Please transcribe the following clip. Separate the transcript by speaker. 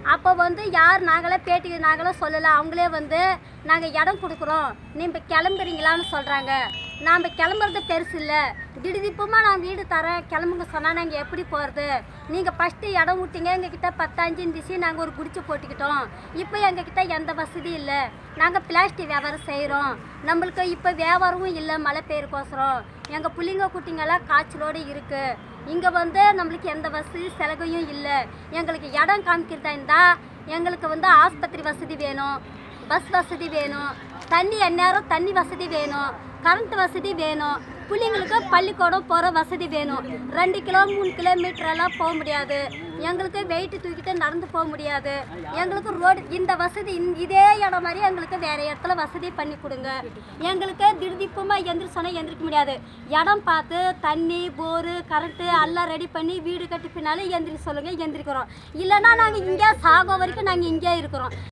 Speaker 1: அப்போ வந்து யார் நாங்களே பேட்டி நாங்களும் சொல்லலை அவங்களே வந்து நாங்கள் இடம் கொடுக்குறோம் நீங்கள் கிளம்புறீங்களான்னு சொல்கிறாங்க நாம் கிளம்புறது பெருசு இல்லை திடீதிப்புமா நான் வீடு தரேன் கிளம்புங்க சொன்னால் நாங்கள் எப்படி போகிறது நீங்கள் ஃபஸ்ட்டு இடம் விட்டீங்க எங்ககிட்ட பத்தஞ்சு இருந்துச்சு நாங்கள் ஒரு குடிச்சு போட்டுக்கிட்டோம் இப்போ எங்ககிட்ட எந்த வசதி இல்லை நாங்கள் பிளாஸ்டிக் வியாபாரம் செய்கிறோம் நம்மளுக்கு இப்போ வியாபாரமும் இல்லை மழை பெய்யறக்கோசரம் எங்கள் புள்ளிங்க குட்டிங்கெல்லாம் காய்ச்சலோடு இருக்குது இங்கே வந்து நம்மளுக்கு எந்த வசதி செலவையும் இல்லை எங்களுக்கு இடம் காமிக்கிறதா இருந்தால் எங்களுக்கு வந்து ஆஸ்பத்திரி வசதி வேணும் பஸ் வசதி வேணும் தண்ணி எந்நேரம் தண்ணி வசதி வேணும் கரண்ட் வசதி வேணும் பிள்ளைங்களுக்கு பள்ளிக்கூடம் போகிற வசதி வேணும் ரெண்டு கிலோ மூணு கிலோமீட்டர் எல்லாம் போக முடியாது எங்களுக்கு வெயிட்டு தூக்கிட்டு நடந்து போக முடியாது எங்களுக்கு ரோடு இந்த வசதி இந்த- இதே இடம் மாதிரி எங்களுக்கு வேற இடத்துல வசதி பண்ணி கொடுங்க எங்களுக்கு திடீர்னு எந்திரி சொன்னால் எந்திரிக்க முடியாது இடம் பார்த்து தண்ணி போரு கரண்ட்டு எல்லாம் ரெடி பண்ணி வீடு கட்டி பின்னாலே எந்திரி சொல்லுங்க எந்திரிக்கிறோம் இல்லைன்னா நாங்கள் இங்கே சாகோ வரைக்கும் நாங்கள் இங்கே இருக்கிறோம்